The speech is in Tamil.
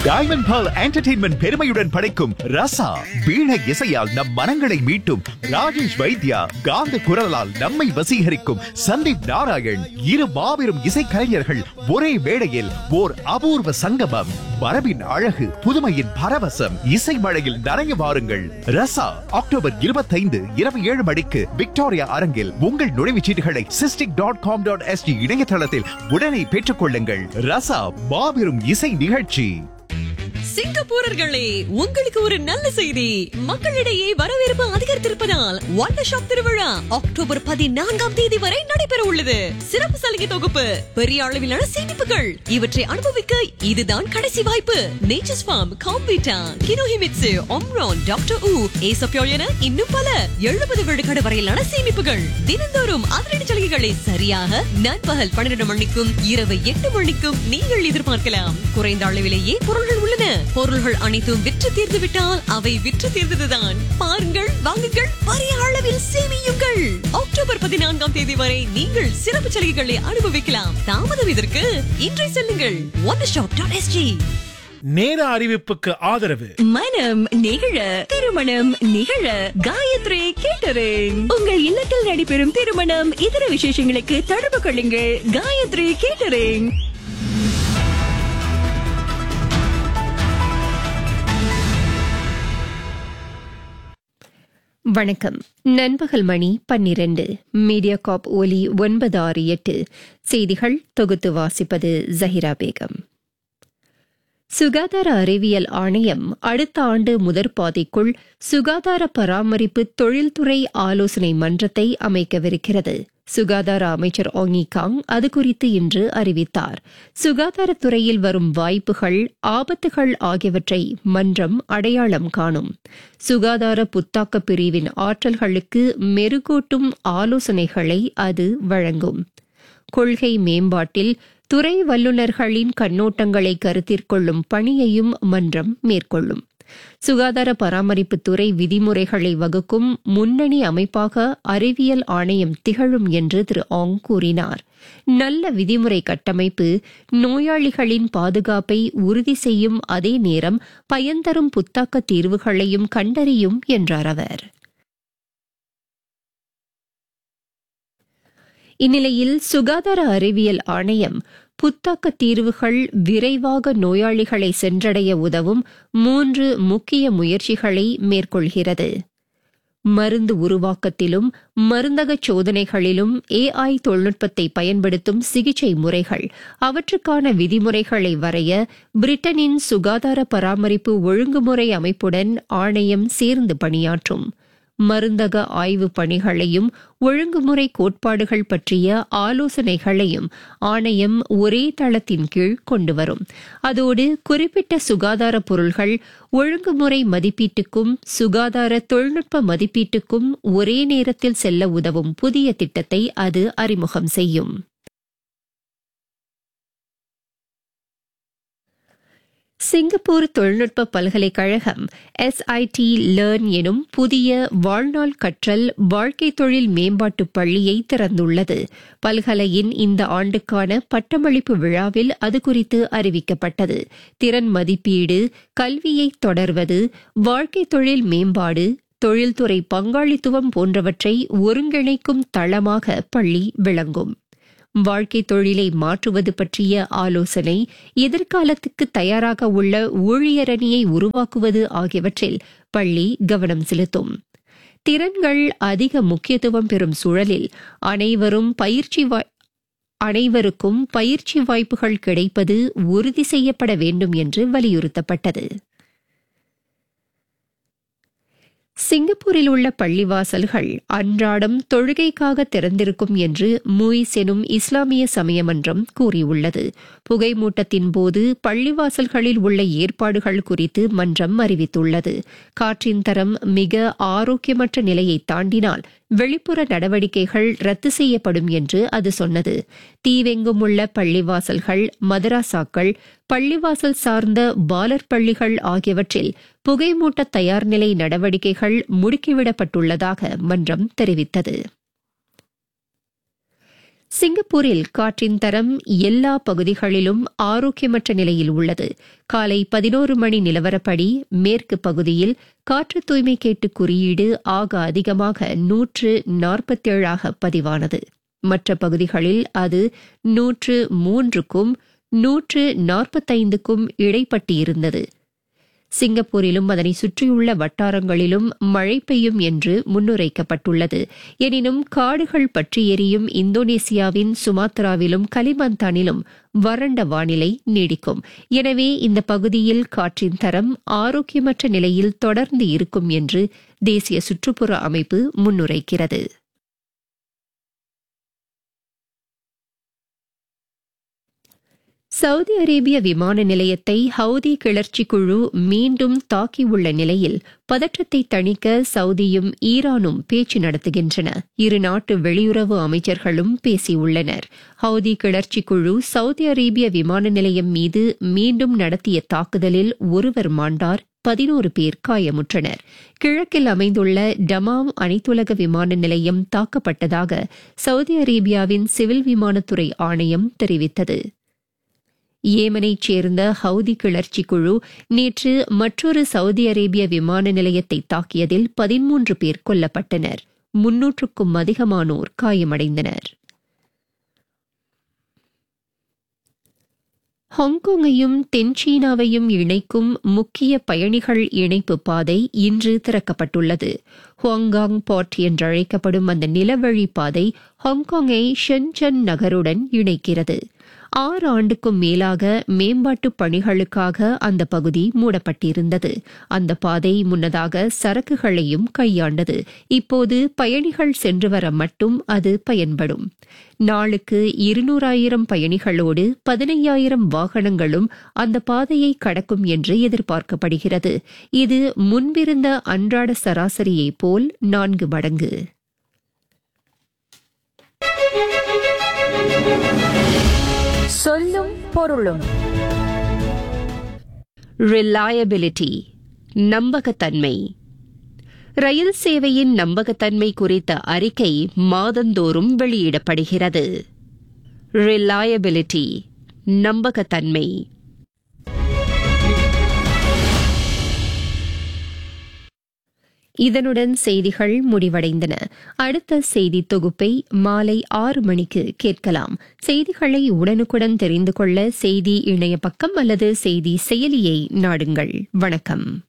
டைமண்ட் Pearl என்டர்டெயின்மெண்ட் பெருமையுடன் படைக்கும் ரசா வீணை இசையால் நம் மனங்களை மீட்டும் ராஜேஷ் வைத்யா காந்த குரலால் நம்மை வசீகரிக்கும் சந்தீப் நாராயண் இரு மாபெரும் இசைக்கலைஞர்கள் ஒரே மேடையில் ஓர் அபூர்வ சங்கமம் மரபின் அழகு புதுமையின் பரவசம் இசை மழையில் நனைய வாருங்கள் ரசா அக்டோபர் இருபத்தைந்து இரவு ஏழு மணிக்கு விக்டோரியா அரங்கில் உங்கள் நுழைவுச்சீட்டுகளை SISTIC dot com dot SD இணையதளத்தில் உடனே பெற்றுக் கொள்ளுங்கள் ரசா மாபெரும் இசை நிகழ்ச்சி சிங்கப்பூரர்களே உங்களுக்கு ஒரு நல்ல செய்தி மக்களிடையே வரவேற்பு அதிகரித்திருப்பதால் ஒண்டர் ஷாப் திருவிழா அக்டோபர் பதினான்காம் தேதி வரை நடைபெற உள்ளது சிறப்பு சலுகை தொகுப்பு பெரிய அளவிலான சேமிப்புகள் இவற்றை அனுபவிக்க இதுதான் கடைசி வாய்ப்பு நேச்சர்ஸ் ஃபார்ம் காம்பீட்டா கினோஹிமிட்சு ஒம்ரான் டாக்டர் ஊ ஏசப்யோல் என இன்னும் பல எழுபது விழுக்காடு வரையிலான சேமிப்புகள் தினந்தோறும் அதிரடி சலுகைகளை சரியாக நண்பகல் பன்னிரண்டு மணிக்கும் இரவு எட்டு மணிக்கும் நீங்கள் எதிர்பார்க்கலாம் குறைந்த அளவிலேயே பொருள்கள் உள்ளன பொருள்கள் அனைத்தும் விற்று தீர்ந்து விட்டால் அவை விற்று தீர்ந்ததுதான் பாருங்கள் வாங்குங்கள் பெரிய அளவில் சேமியுங்கள் அக்டோபர் பதினான்காம் தேதி வரை நீங்கள் சிறப்பு சலுகைகளை அனுபவிக்கலாம் தாமதம் இதற்கு இன்றை செல்லுங்கள் ஒன் ஷாப் டாட் எஸ்ஜி நேர அறிவிப்புக்கு ஆதரவு மனம் நிகழ திருமணம் நிகழ காயத்ரி கேட்டரிங் உங்கள் இல்லத்தில் நடைபெறும் திருமணம் இதர விசேஷங்களுக்கு தொடர்பு கொள்ளுங்கள் காயத்ரி கேட்டரிங் வணக்கம் நண்பகல் மணி பன்னிரண்டு மீடியா காப் ஒலி ஒன்பது ஆறு எட்டு செய்திகள் தொகுத்து வாசிப்பது ஜஹிரா பேகம் சுகாதார அறிவியல் ஆணையம் அடுத்த ஆண்டு முதற் பாதிக்குள் சுகாதார பராமரிப்பு தொழில்துறை ஆலோசனை மன்றத்தை அமைக்கவிருக்கிறது சுகாதார அமைச்சர் ஒங்கி காங் அது குறித்து இன்று அறிவித்தார் சுகாதாரத்துறையில் வரும் வாய்ப்புகள் ஆபத்துகள் ஆகியவற்றை மன்றம் அடையாளம் காணும் சுகாதார புத்தாக்க பிரிவின் ஆற்றல்களுக்கு மெருகூட்டும் ஆலோசனைகளை அது வழங்கும் கொள்கை மேம்பாட்டில் துறை வல்லுநர்களின் கண்ணோட்டங்களை கருத்திற்கொள்ளும் பணியையும் மன்றம் மேற்கொள்ளும் சுகாதார பராமரிப்பு துறை விதிமுறைகளை வகுக்கும் முன்னணி அமைப்பாக அறிவியல் ஆணையம் திகழும் என்று திரு ஆங் கூறினார் நல்ல விதிமுறை கட்டமைப்பு நோயாளிகளின் பாதுகாப்பை உறுதி செய்யும் அதே நேரம் பயன்தரும் புத்தாக்க தீர்வுகளையும் கண்டறியும் என்றார் அவர் இந்நிலையில் சுகாதார அறிவியல் ஆணையம் புத்தாக்க தீர்வுகள் விரைவாக நோயாளிகளை சென்றடைய உதவும் மூன்று முக்கிய முயற்சிகளை மேற்கொள்கிறது மருந்து உருவாக்கத்திலும் மருந்தக சோதனைகளிலும் ஏஐ தொழில்நுட்பத்தை பயன்படுத்தும் சிகிச்சை முறைகள் அவற்றுக்கான விதிமுறைகளை வரைய பிரிட்டனின் சுகாதார பராமரிப்பு ஒழுங்குமுறை அமைப்புடன் ஆணையம் சேர்ந்து பணியாற்றும் மருந்தக ஆய்வு பணிகளையும் ஒழுங்குமுறை கோட்பாடுகள் பற்றிய ஆலோசனைகளையும் ஆணையம் ஒரே தளத்தின் கீழ் கொண்டுவரும் அதோடு குறிப்பிட்ட சுகாதார பொருள்கள் ஒழுங்குமுறை மதிப்பீட்டுக்கும் சுகாதார தொழில்நுட்ப மதிப்பீட்டுக்கும் ஒரே நேரத்தில் செல்ல உதவும் புதிய திட்டத்தை அது அறிமுகம் செய்யும் சிங்கப்பூர் தொழில்நுட்ப பல்கலைக்கழகம் எஸ்ஐடி லேர்ன் எனும் புதிய வாழ்நாள் கற்றல் வாழ்க்கை தொழில் மேம்பாட்டு பள்ளியை திறந்துள்ளது பல்கலையின் இந்த ஆண்டுக்கான பட்டமளிப்பு விழாவில் அது குறித்து அறிவிக்கப்பட்டது திறன் மதிப்பீடு கல்வியை தொடர்வது வாழ்க்கை தொழில் மேம்பாடு தொழில்துறை பங்காளித்துவம் போன்றவற்றை ஒருங்கிணைக்கும் தளமாக பள்ளி விளங்கும் வாழ்க்கை தொழிலை மாற்றுவது பற்றிய ஆலோசனை எதிர்காலத்துக்கு தயாராக உள்ள ஊழியரணியை உருவாக்குவது ஆகியவற்றில் பள்ளி கவனம் செலுத்தும் திறன்கள் அதிக முக்கியத்துவம் பெறும் சூழலில் அனைவரும் பயிற்சி அனைவருக்கும் பயிற்சி வாய்ப்புகள் கிடைப்பது உறுதி செய்யப்பட வேண்டும் என்று வலியுறுத்தப்பட்டது சிங்கப்பூரில் உள்ள பள்ளிவாசல்கள் அன்றாடம் தொழுகைக்காக திறந்திருக்கும் என்று மூயிஸ் எனும் இஸ்லாமிய சமய மன்றம் கூறியுள்ளது புகைமூட்டத்தின் போது பள்ளிவாசல்களில் உள்ள ஏற்பாடுகள் குறித்து மன்றம் அறிவித்துள்ளது காற்றின் தரம் மிக ஆரோக்கியமற்ற நிலையை தாண்டினால் வெளிப்புற நடவடிக்கைகள் ரத்து செய்யப்படும் என்று அது சொன்னது தீவெங்கும் உள்ள பள்ளிவாசல்கள் மதராசாக்கள் பள்ளிவாசல் சார்ந்த பாலர் பள்ளிகள் ஆகியவற்றில் புகைமூட்ட தயார்நிலை நடவடிக்கைகள் முடுக்கிவிடப்பட்டுள்ளதாக மன்றம் தெரிவித்தது சிங்கப்பூரில் காற்றின் தரம் எல்லா பகுதிகளிலும் ஆரோக்கியமற்ற நிலையில் உள்ளது காலை பதினோரு மணி நிலவரப்படி மேற்கு பகுதியில் காற்று தூய்மை கேட்டு குறியீடு ஆக அதிகமாக நூற்று நாற்பத்தேழாக பதிவானது மற்ற பகுதிகளில் அது நூற்று மூன்றுக்கும் நூற்று நாற்பத்தைந்துக்கும் இடைப்பட்டிருந்தது சிங்கப்பூரிலும் அதனை சுற்றியுள்ள வட்டாரங்களிலும் மழை பெய்யும் என்று முன்னுரைக்கப்பட்டுள்ளது எனினும் காடுகள் பற்றி எரியும் இந்தோனேசியாவின் சுமாத்ராவிலும் கலிமந்தானிலும் வறண்ட வானிலை நீடிக்கும் எனவே இந்த பகுதியில் காற்றின் தரம் ஆரோக்கியமற்ற நிலையில் தொடர்ந்து இருக்கும் என்று தேசிய சுற்றுப்புற அமைப்பு முன்னுரைக்கிறது சவுதி அரேபிய விமான நிலையத்தை ஹவுதி கிளர்ச்சி குழு மீண்டும் தாக்கியுள்ள நிலையில் பதற்றத்தை தணிக்க சவுதியும் ஈரானும் பேச்சு நடத்துகின்றன இரு நாட்டு வெளியுறவு அமைச்சர்களும் பேசியுள்ளனர் ஹவுதி கிளர்ச்சி குழு சவுதி அரேபிய விமான நிலையம் மீது மீண்டும் நடத்திய தாக்குதலில் ஒருவர் மாண்டார் பதினோரு பேர் காயமுற்றனர் கிழக்கில் அமைந்துள்ள டமாம் அனைத்துலக விமான நிலையம் தாக்கப்பட்டதாக சவுதி அரேபியாவின் சிவில் விமானத்துறை ஆணையம் தெரிவித்தது ஏமனைச் சேர்ந்த ஹவுதி கிளர்ச்சி குழு நேற்று மற்றொரு சவுதி அரேபிய விமான நிலையத்தை தாக்கியதில் பதிமூன்று பேர் கொல்லப்பட்டனர் முன்னூற்றுக்கும் அதிகமானோர் காயமடைந்தனர் ஹாங்காங்கையும் தென்சீனாவையும் இணைக்கும் முக்கிய பயணிகள் இணைப்பு பாதை இன்று திறக்கப்பட்டுள்ளது ஹுவாங்காங் பாட் என்றழைக்கப்படும் அந்த நிலவழி பாதை ஹாங்காங்கை ஷென்சன் நகருடன் இணைக்கிறது ஆறு ஆண்டுக்கும் மேலாக மேம்பாட்டு பணிகளுக்காக அந்த பகுதி மூடப்பட்டிருந்தது அந்த பாதை முன்னதாக சரக்குகளையும் கையாண்டது இப்போது பயணிகள் சென்று வர மட்டும் அது பயன்படும் நாளுக்கு இருநூறாயிரம் பயணிகளோடு பதினையாயிரம் வாகனங்களும் அந்த பாதையை கடக்கும் என்று எதிர்பார்க்கப்படுகிறது இது முன்பிருந்த அன்றாட சராசரியைப் போல் நான்கு மடங்கு சொல்லும் பொருளும் ரிலையபிலிட்டி நம்பகத்தன்மை ரயில் சேவையின் நம்பகத்தன்மை குறித்த அறிக்கை மாதந்தோறும் வெளியிடப்படுகிறது ரிலையபிலிட்டி நம்பகத்தன்மை இதனுடன் செய்திகள் முடிவடைந்தன அடுத்த செய்தி தொகுப்பை மாலை ஆறு மணிக்கு கேட்கலாம் செய்திகளை உடனுக்குடன் தெரிந்து கொள்ள செய்தி இணைய பக்கம் அல்லது செய்தி செயலியை நாடுங்கள் வணக்கம்